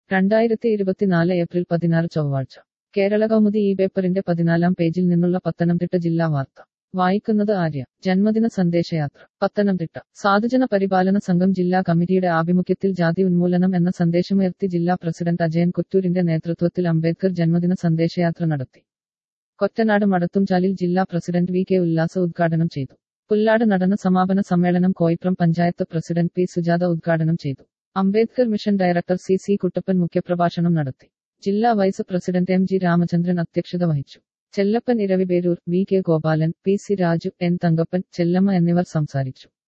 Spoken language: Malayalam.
രണ്ടായിരത്തി ഇരുപത്തിനാല് ഏപ്രിൽ പതിനാറ് ചൊവ്വാഴ്ച കേരള കൗമുദി ഈ പേപ്പറിന്റെ പതിനാലാം പേജിൽ നിന്നുള്ള പത്തനംതിട്ട ജില്ലാ വാർത്ത വായിക്കുന്നത് ആര്യ ജന്മദിന സന്ദേശയാത്ര പത്തനംതിട്ട സാധുജന പരിപാലന സംഘം ജില്ലാ കമ്മിറ്റിയുടെ ആഭിമുഖ്യത്തിൽ ജാതി ഉന്മൂലനം എന്ന സന്ദേശമുയർത്തി ജില്ലാ പ്രസിഡന്റ് അജയൻ കുറ്റൂരിന്റെ നേതൃത്വത്തിൽ അംബേദ്കർ ജന്മദിന സന്ദേശയാത്ര നടത്തി കൊറ്റനാട് മടത്തുംചാലിൽ ജില്ലാ പ്രസിഡന്റ് വി കെ ഉല്ലാസ ഉദ്ഘാടനം ചെയ്തു പുല്ലാട് നടന്ന സമാപന സമ്മേളനം കോയിപ്രം പഞ്ചായത്ത് പ്രസിഡന്റ് പി സുജാത ഉദ്ഘാടനം ചെയ്തു Ambedkar mission director C C Kuttappan മുഖ്യപ്രഭാഷണം നടത്തി ജില്ലാ vice president M G Ramachandran അധ്യക്ഷത വഹിച്ചു Chellappan Eraviperoor V K Gopalan P C Raju N Thankappan Chellamma എന്നിവർ സംസാരിച്ചു